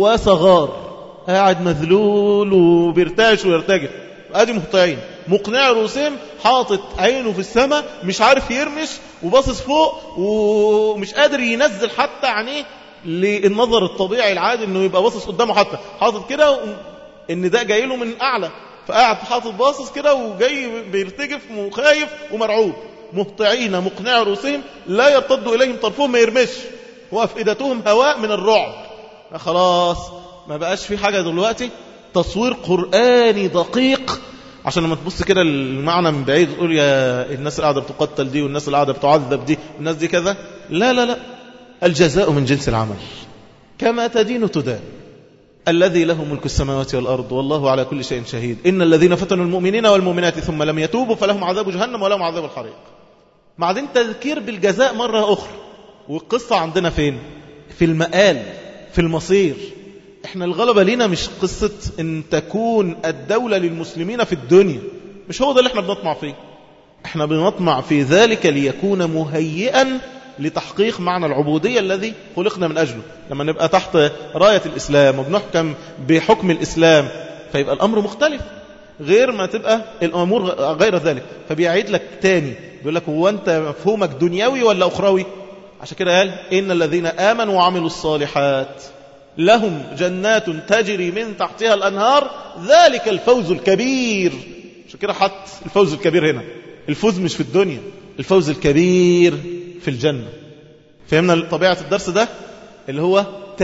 Speaker 1: وصغار قاعد مذلول وبيرتعش ويرتجف ادي مهطعين مقنع رؤوسهم حاطط عينه في السماء مش عارف يرمش وباصص فوق ومش قادر ينزل حتى عينيه للنظر الطبيعي العادي انه يبقى باصص قدامه حتى حاطط كده ان ده جاي له من اعلى فقاعد حاطط باصص كده وجاي بيرتجف وخايف ومرعوب مهطعين مقنع رؤوسهم لا يرتد اليهم طرفهم ما يرمش وافئدتهم هواء من الرعب خلاص ما بقاش في حاجه دلوقتي تصوير قرآني دقيق عشان لما تبص كده المعنى من بعيد تقول يا الناس اللي قاعده بتقتل دي والناس اللي قاعده بتعذب دي والناس دي كذا لا لا لا الجزاء من جنس العمل كما تدين تدان الذي له ملك السماوات والأرض والله على كل شيء شهيد إن الذين فتنوا المؤمنين والمؤمنات ثم لم يتوبوا فلهم عذاب جهنم ولهم عذاب الحريق بعدين تذكير بالجزاء مرة أخرى والقصة عندنا فين في المآل في المصير احنا الغلبة لينا مش قصة ان تكون الدولة للمسلمين في الدنيا مش هو ده اللي احنا بنطمع فيه احنا بنطمع في ذلك ليكون مهيئا لتحقيق معنى العبودية الذي خلقنا من أجله لما نبقى تحت راية الإسلام وبنحكم بحكم الإسلام فيبقى الأمر مختلف غير ما تبقى الأمور غير ذلك فبيعيد لك تاني بيقول لك هو أنت مفهومك دنيوي ولا أخروي عشان كده قال إن الذين آمنوا وعملوا الصالحات لهم جنات تجري من تحتها الأنهار ذلك الفوز الكبير عشان كده حط الفوز الكبير هنا الفوز مش في الدنيا الفوز الكبير في الجنة فهمنا طبيعة الدرس ده اللي هو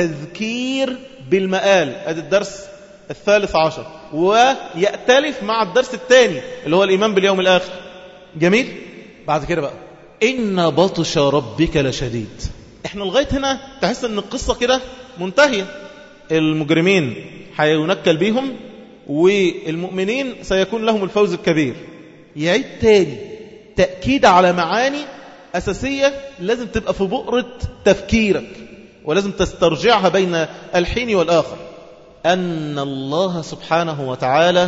Speaker 1: تذكير بالمآل ادي الدرس الثالث عشر ويأتلف مع الدرس الثاني اللي هو الإيمان باليوم الآخر جميل بعد كده بقى إن بطش ربك لشديد احنا لغاية هنا تحس ان القصة كده منتهية المجرمين هينكل بيهم والمؤمنين سيكون لهم الفوز الكبير يعيد تاني تأكيد على معاني أساسية لازم تبقى في بؤرة تفكيرك ولازم تسترجعها بين الحين والآخر أن الله سبحانه وتعالى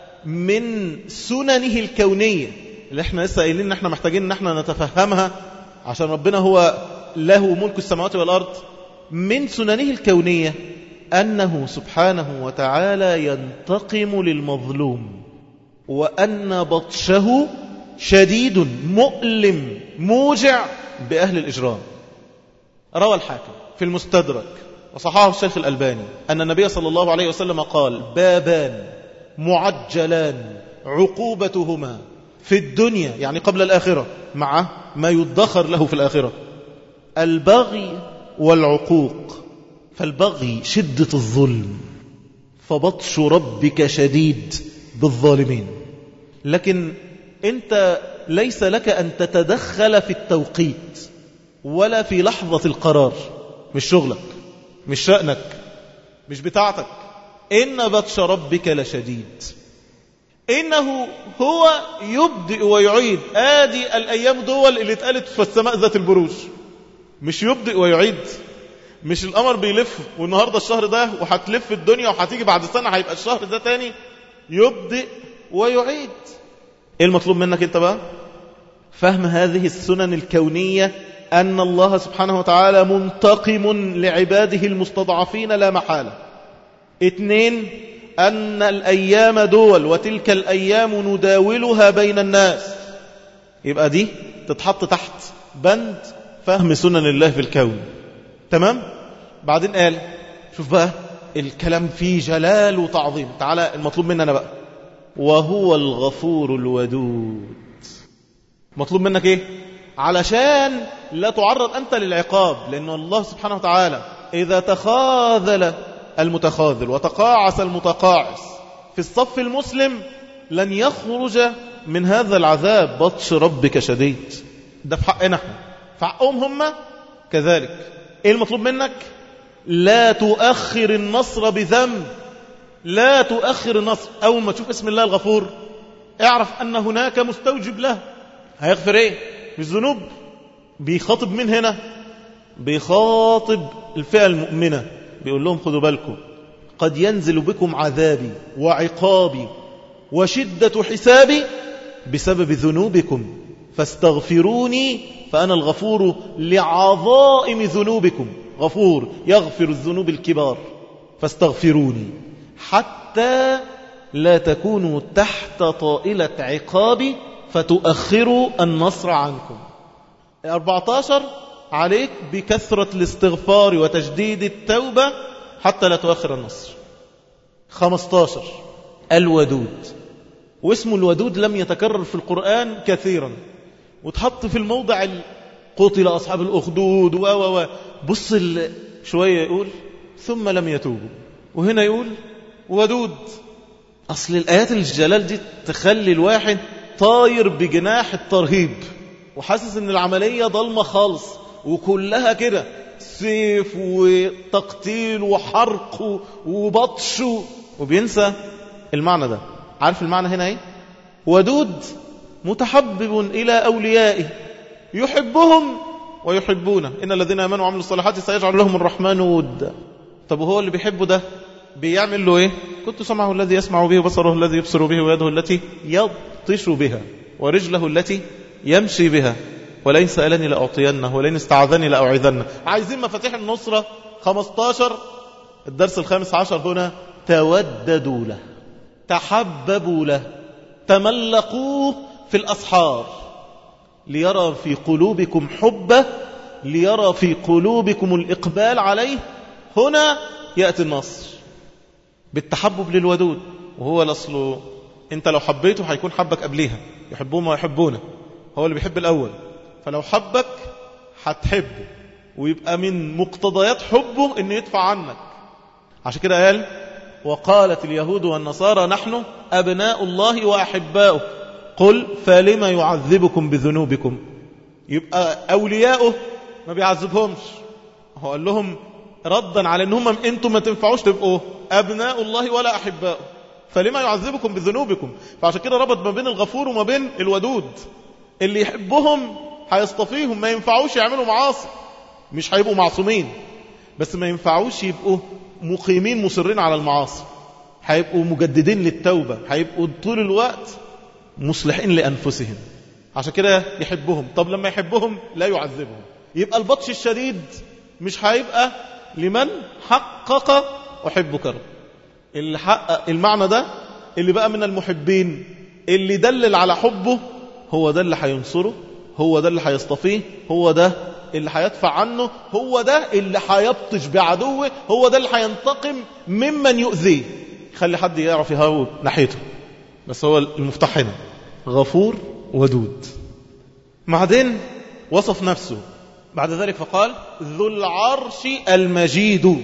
Speaker 1: من سننه الكونية اللي احنا لسه قايلين ان احنا محتاجين ان احنا نتفهمها عشان ربنا هو له ملك السماوات والأرض من سننه الكونية أنه سبحانه وتعالى ينتقم للمظلوم وأن بطشه شديد مؤلم موجع بأهل الإجرام روى الحاكم في المستدرك وصححه الشيخ الألباني أن النبي صلى الله عليه وسلم قال بابان معجلان عقوبتهما في الدنيا يعني قبل الآخرة مع ما يدخر له في الآخرة البغي والعقوق فالبغي شدة الظلم فبطش ربك شديد بالظالمين لكن أنت ليس لك أن تتدخل في التوقيت ولا في لحظة القرار مش شغلك مش شأنك مش بتاعتك إن بطش ربك لشديد إنه هو يبدئ ويعيد آدي الأيام دول اللي اتقالت في السماء ذات البروج مش يبدئ ويعيد مش القمر بيلف والنهاردة الشهر ده وهتلف الدنيا وهتيجي بعد سنة هيبقى الشهر ده تاني يبدئ ويعيد ايه المطلوب منك انت بقى فهم هذه السنن الكونية أن الله سبحانه وتعالى منتقم لعباده المستضعفين لا محالة اثنين أن الأيام دول وتلك الأيام نداولها بين الناس يبقى دي تتحط تحت بند فهم سنن الله في الكون تمام بعدين قال شوف بقى الكلام فيه جلال وتعظيم تعالى المطلوب مننا بقى وهو الغفور الودود مطلوب منك ايه علشان لا تعرض أنت للعقاب لأن الله سبحانه وتعالى إذا تخاذل المتخاذل وتقاعس المتقاعس في الصف المسلم لن يخرج من هذا العذاب بطش ربك شديد ده في حقنا احنا في حقهم هم كذلك ايه المطلوب منك لا تؤخر النصر بذنب لا تؤخر النصر اول ما تشوف اسم الله الغفور اعرف ان هناك مستوجب له هيغفر ايه مش ذنوب بيخاطب من هنا بيخاطب الفئة المؤمنة بيقول لهم خذوا بالكم قد ينزل بكم عذابي وعقابي وشدة حسابي بسبب ذنوبكم فاستغفروني فأنا الغفور لعظائم ذنوبكم غفور يغفر الذنوب الكبار فاستغفروني حتى لا تكونوا تحت طائلة عقابي فتؤخروا النصر عنكم 14 عليك بكثرة الاستغفار وتجديد التوبة حتى لا تؤخر النصر 15 الودود واسم الودود لم يتكرر في القرآن كثيرا وتحط في الموضع قتل أصحاب الأخدود و و و بص شوية يقول ثم لم يتوبوا وهنا يقول ودود أصل الآيات الجلال دي تخلي الواحد طاير بجناح الترهيب وحاسس ان العملية ضلمة خالص وكلها كده سيف وتقتيل وحرق وبطش وبينسى المعنى ده عارف المعنى هنا ايه ودود متحبب إلى أوليائه يحبهم ويحبونه إن الذين آمنوا وعملوا الصالحات سيجعل لهم الرحمن ودا طب وهو اللي بيحبه ده بيعمل له ايه كنت سمعه الذي يسمع به وبصره الذي يبصر به ويده التي يبطش بها ورجله التي يمشي بها ولئن سألني لأعطينه ولئن استعاذني لأعيذنه عايزين مفاتيح النصرة 15 الدرس الخامس عشر هنا توددوا له تحببوا له تملقوه في الأسحار ليرى في قلوبكم حبه ليرى في قلوبكم الإقبال عليه هنا يأتي النصر بالتحبب للودود وهو الأصل انت لو حبيته هيكون حبك قبليها يحبون ويحبونه هو اللي بيحب الأول فلو حبك هتحبه ويبقى من مقتضيات حبه انه يدفع عنك عشان كده قال وقالت اليهود والنصارى نحن أبناء الله وأحباؤه قل فلما يعذبكم بذنوبكم يبقى أولياؤه ما بيعذبهمش هو قال لهم ردا على انهم انتم ما تنفعوش تبقوا أبناء الله ولا أحباؤه فلما يعذبكم بذنوبكم فعشان كده ربط ما بين الغفور وما بين الودود اللي يحبهم هيصطفيهم ما ينفعوش يعملوا معاصي مش هيبقوا معصومين بس ما ينفعوش يبقوا مقيمين مصرين على المعاصي هيبقوا مجددين للتوبة هيبقوا طول الوقت مصلحين لأنفسهم عشان كده يحبهم طب لما يحبهم لا يعذبهم يبقى البطش الشديد مش هيبقى لمن حقق أحبك رب اللي حقق المعنى ده اللي بقى من المحبين اللي دلل على حبه هو ده اللي هينصره هو ده اللي هيصطفيه هو ده اللي هيدفع عنه هو ده اللي هيبطش بعدوه هو ده اللي هينتقم ممن يؤذيه خلي حد يعرف يهاوب ناحيته بس هو المفتاح هنا غفور ودود بعدين وصف نفسه بعد ذلك فقال ذو العرش المجيد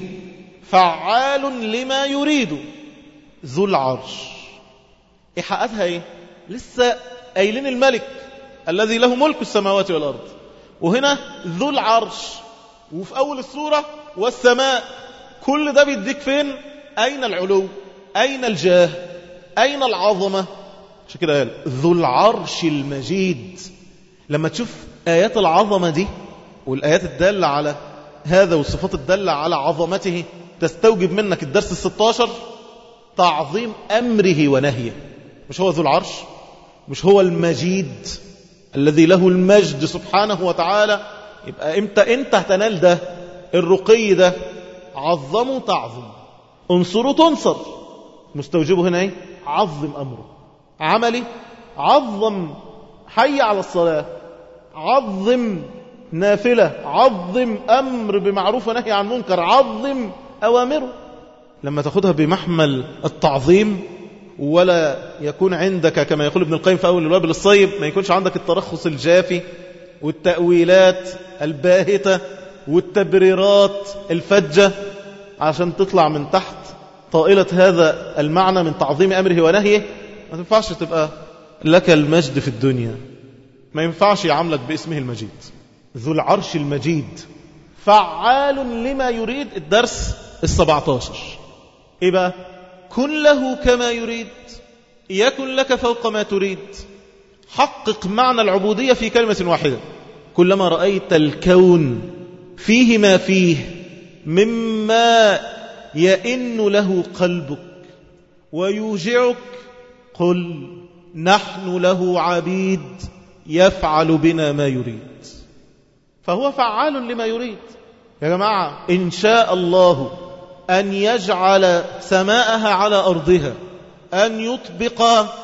Speaker 1: فعال لما يريد ذو العرش ايه حقتها ايه لسه قايلين الملك الذي له ملك السماوات والارض وهنا ذو العرش وفي اول السوره والسماء كل ده بيديك فين اين العلو اين الجاه اين العظمه عشان كده قال ذو العرش المجيد لما تشوف ايات العظمه دي والايات الداله على هذا والصفات الداله على عظمته تستوجب منك الدرس الستاشر تعظيم أمره ونهيه مش هو ذو العرش مش هو المجيد الذي له المجد سبحانه وتعالى يبقى امتى انت هتنال ده الرقي ده عظمه تعظم انصره تنصر مستوجبه هنا ايه عظم امره عملي عظم حي على الصلاة عظم نافلة عظم أمر بمعروف ونهي عن منكر عظم أوامره لما تاخدها بمحمل التعظيم ولا يكون عندك كما يقول ابن القيم في أول الوابل الصيب ما يكونش عندك الترخص الجافي والتأويلات الباهتة والتبريرات الفجة عشان تطلع من تحت طائلة هذا المعنى من تعظيم أمره ونهيه ما تنفعش تبقى لك المجد في الدنيا ما ينفعش يعاملك باسمه المجيد ذو العرش المجيد فعال لما يريد الدرس السبعتاشر إيه بقى كن له كما يريد يكن لك فوق ما تريد حقق معنى العبودية في كلمة واحدة كلما رأيت الكون فيه ما فيه مما يئن له قلبك ويوجعك قل نحن له عبيد يفعل بنا ما يريد فهو فعال لما يريد يا جماعة إن شاء الله أن يجعل سماءها على أرضها أن يطبق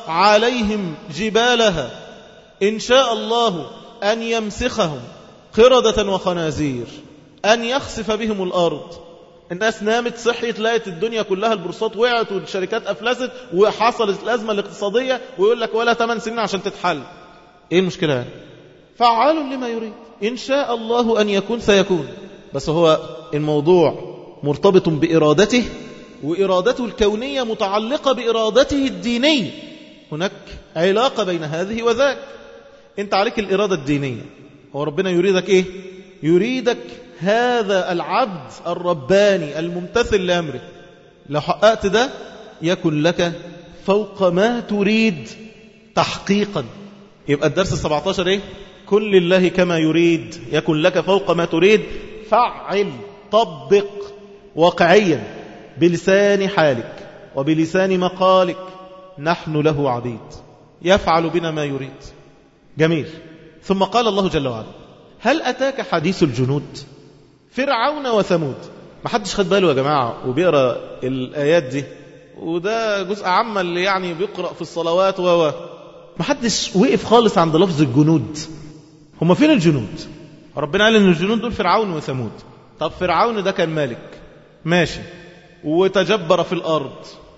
Speaker 1: عليهم جبالها إن شاء الله أن يمسخهم قردة وخنازير أن يخسف بهم الأرض الناس نامت صحيت لقيت الدنيا كلها البورصات وقعت والشركات أفلست وحصلت الأزمة الاقتصادية ويقول لك ولا 8 سنين عشان تتحل إيه المشكلة يعني فعال لما يريد إن شاء الله أن يكون سيكون بس هو الموضوع مرتبط بإرادته وإرادته الكونية متعلقة بإرادته الدينية هناك علاقة بين هذه وذاك انت عليك الإرادة الدينية هو ربنا يريدك إيه يريدك هذا العبد الرباني الممتثل لأمره لو حققت ده يكن لك فوق ما تريد تحقيقا يبقى الدرس السبعتاشر ايه كن لله كما يريد يكن لك فوق ما تريد فعل طبق واقعيا بلسان حالك وبلسان مقالك نحن له عبيد يفعل بنا ما يريد جميل ثم قال الله جل وعلا هل أتاك حديث الجنود فرعون وثمود ما حدش خد باله يا جماعة وبيقرأ الآيات دي وده جزء عام اللي يعني بيقرأ في الصلوات و ما حدش وقف خالص عند لفظ الجنود هم فين الجنود ربنا قال ان الجنود دول فرعون وثمود طب فرعون ده كان مالك ماشي وتجبر في الأرض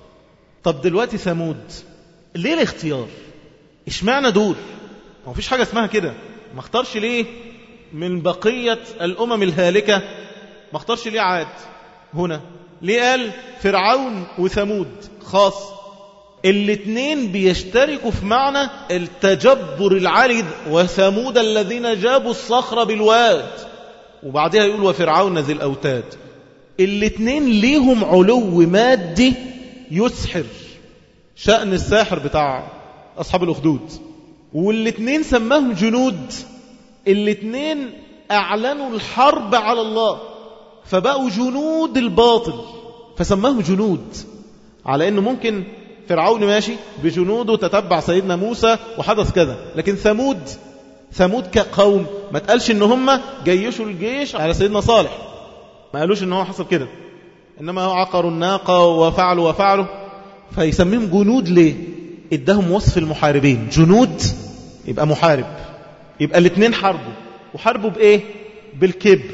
Speaker 1: طب دلوقتي ثمود ليه الاختيار اشمعنى دول ما فيش حاجة اسمها كده ما اختارش ليه من بقية الأمم الهالكة ما اختارش ليه عاد هنا ليه قال فرعون وثمود خاص الاثنين بيشتركوا في معنى التجبر العالي وثمود الذين جابوا الصخرة بالواد وبعدها يقول وفرعون ذي الأوتاد الاثنين ليهم علو مادي يسحر شأن الساحر بتاع أصحاب الأخدود والاثنين سماهم جنود الاثنين أعلنوا الحرب على الله فبقوا جنود الباطل فسماهم جنود على أنه ممكن فرعون ماشي بجنوده تتبع سيدنا موسى وحدث كذا لكن ثمود ثمود كقوم ما تقالش ان هم جيشوا الجيش على سيدنا صالح ما قالوش ان هو حصل كده انما هو عقروا الناقة وفعلوا وفعلوا فيسميهم جنود ليه ادهم وصف المحاربين جنود يبقى محارب يبقى الاثنين حاربوا وحاربوا بايه بالكبر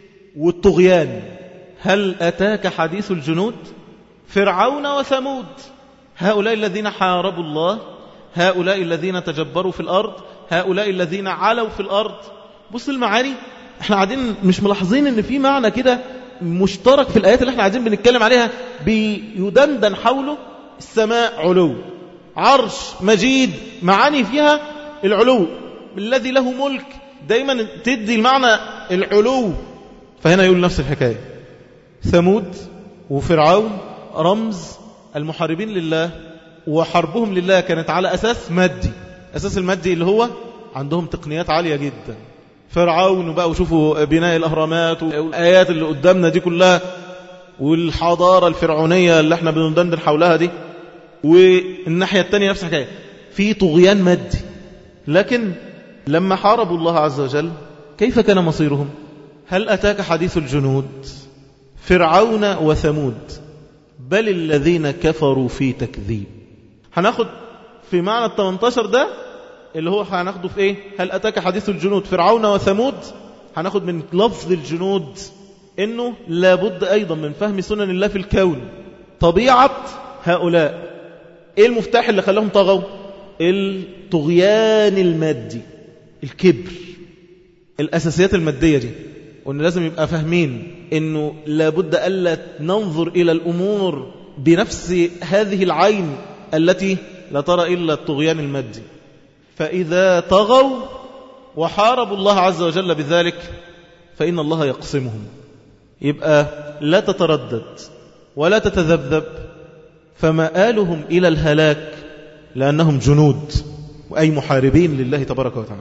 Speaker 1: والطغيان هل اتاك حديث الجنود فرعون وثمود هؤلاء الذين حاربوا الله هؤلاء الذين تجبروا في الأرض هؤلاء الذين علوا في الأرض بص المعاني احنا قاعدين مش ملاحظين ان في معنى كده مشترك في الآيات اللي احنا قاعدين بنتكلم عليها بيدندن حوله السماء علو عرش مجيد معاني فيها العلو الذي له ملك دايما تدي المعنى العلو فهنا يقول نفس الحكاية ثمود وفرعون رمز المحاربين لله وحربهم لله كانت على أساس مادي أساس المادي اللي هو عندهم تقنيات عالية جدا فرعون بقى وشوفوا بناء الأهرامات والآيات اللي قدامنا دي كلها والحضارة الفرعونية اللي احنا بندندن حولها دي والناحية التانية نفس الحكاية في طغيان مادي لكن لما حاربوا الله عز وجل كيف كان مصيرهم هل أتاك حديث الجنود فرعون وثمود بل الذين كفروا في تكذيب هناخد في معنى ال 18 ده اللي هو هناخده في ايه هل أتاك حديث الجنود فرعون وثمود هناخد من لفظ الجنود انه لابد ايضا من فهم سنن الله في الكون طبيعة هؤلاء ايه المفتاح اللي خلاهم طغوا الطغيان المادي الكبر الاساسيات المادية دي وان لازم يبقى فاهمين انه لابد الا ننظر الى الامور بنفس هذه العين التي لا ترى الا الطغيان المادي فاذا طغوا وحاربوا الله عز وجل بذلك فإن الله يقسمهم يبقى لا تتردد ولا تتذبذب فمآلهم إلى الهلاك لأنهم جنود أي محاربين لله تبارك وتعالى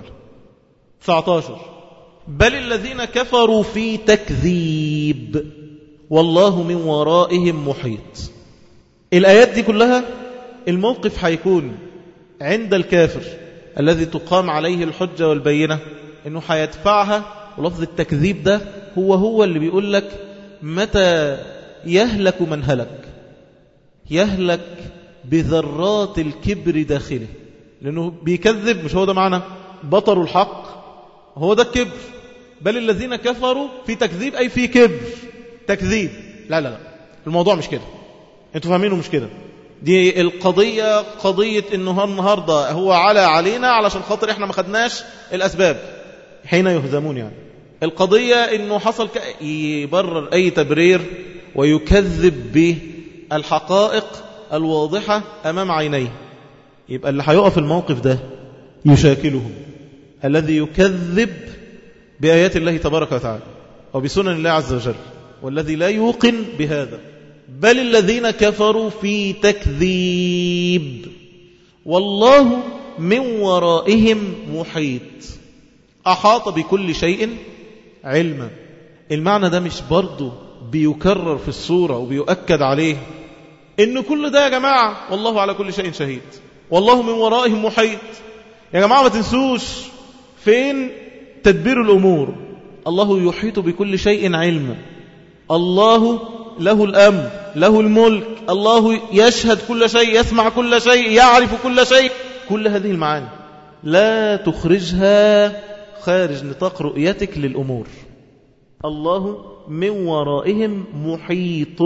Speaker 1: 19 بل الذين كفروا في تكذيب والله من ورائهم محيط الآيات دي كلها الموقف هيكون عند الكافر الذي تقام عليه الحجة والبينة انه هيدفعها ولفظ التكذيب ده هو هو اللي بيقول لك متى يهلك من هلك يهلك بذرات الكبر داخله لأنه بيكذب مش هو ده معنى بطروا الحق هو ده الكبر بل الذين كفروا في تكذيب أي في كبر تكذيب لا لا لا الموضوع مش كده انتوا فاهمينه مش كده دي القضية قضية انه النهاردة هو على علينا علشان خاطر احنا ما خدناش الاسباب حين يهزمون يعني القضية انه حصل ك... يبرر اي تبرير ويكذب بالحقائق الواضحة امام عينيه يبقى اللي هيقف الموقف ده يشاكلهم الذي يكذب بآيات الله تبارك وتعالى وبسنن الله عز وجل والذي لا يوقن بهذا بل الذين كفروا في تكذيب والله من ورائهم محيط أحاط بكل شيء علما المعنى ده مش برضه بيكرر في الصورة وبيؤكد عليه إن كل ده يا جماعة والله على كل شيء شهيد والله من ورائهم محيط يا جماعة ما تنسوش فين تدبير الأمور الله يحيط بكل شيء علما الله له الأمر له الملك الله يشهد كل شيء يسمع كل شيء يعرف كل شيء كل هذه المعاني لا تخرجها خارج نطاق رؤيتك للأمور الله من ورائهم محيط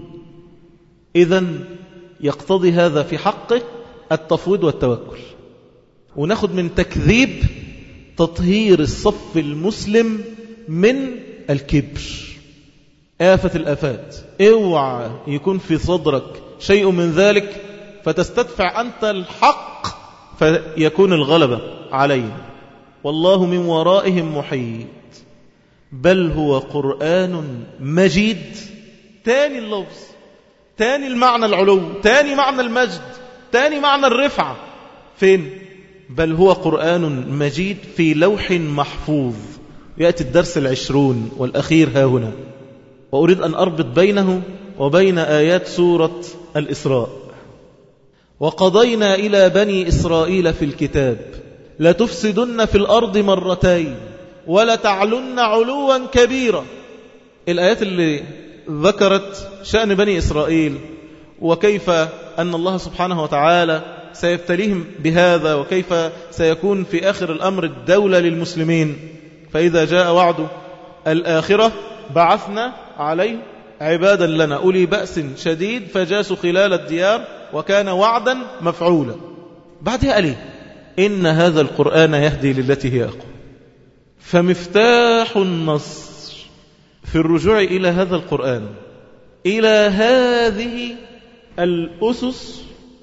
Speaker 1: إذا يقتضي هذا في حقه التفويض والتوكل وناخد من تكذيب تطهير الصف المسلم من الكبر آفة الآفات اوعى يكون في صدرك شيء من ذلك فتستدفع أنت الحق فيكون الغلبة عليه والله من ورائهم محيط بل هو قرآن مجيد تاني اللفظ تاني المعنى العلو تاني معنى المجد تاني معنى الرفعة فين بل هو قرآن مجيد في لوح محفوظ يأتي الدرس العشرون والأخير ها هنا وأريد أن أربط بينه وبين آيات سورة الإسراء وقضينا إلى بني إسرائيل في الكتاب لتفسدن في الأرض مرتين ولتعلن علوا كبيرا الآيات اللي ذكرت شأن بني إسرائيل وكيف أن الله سبحانه وتعالى سيبتليهم بهذا وكيف سيكون في آخر الأمر الدولة للمسلمين فإذا جاء وعد الآخرة بعثنا عليه عبادا لنا أولي بأس شديد فجاسوا خلال الديار وكان وعدا مفعولا بعدها قال إيه إن هذا القرآن يهدي للتي هي أقوى فمفتاح النصر في الرجوع إلى هذا القرآن إلى هذه الأسس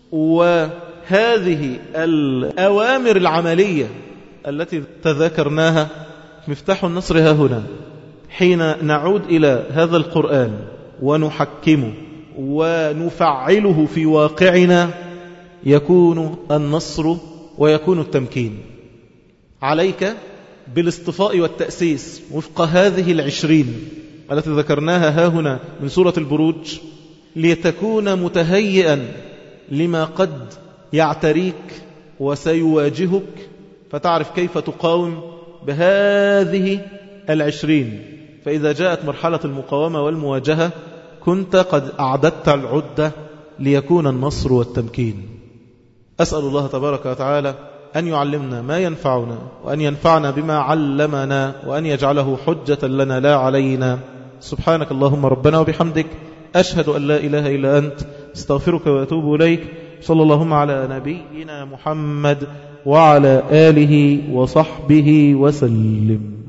Speaker 1: وهذه الأوامر العملية التي تذكرناها مفتاح النصر ها هنا حين نعود إلى هذا القرآن ونحكمه ونفعله في واقعنا يكون النصر ويكون التمكين عليك بالاصطفاء والتأسيس وفق هذه العشرين التي ذكرناها ها هنا من سورة البروج لتكون متهيئا لما قد يعتريك وسيواجهك فتعرف كيف تقاوم بهذه العشرين فإذا جاءت مرحلة المقاومة والمواجهة كنت قد أعددت العدة ليكون النصر والتمكين أسأل الله تبارك وتعالى أن يعلمنا ما ينفعنا وأن ينفعنا بما علمنا وأن يجعله حجة لنا لا علينا سبحانك اللهم ربنا وبحمدك أشهد أن لا إله إلا أنت استغفرك وأتوب إليك صلى اللهم على نبينا محمد وعلى آله وصحبه وسلم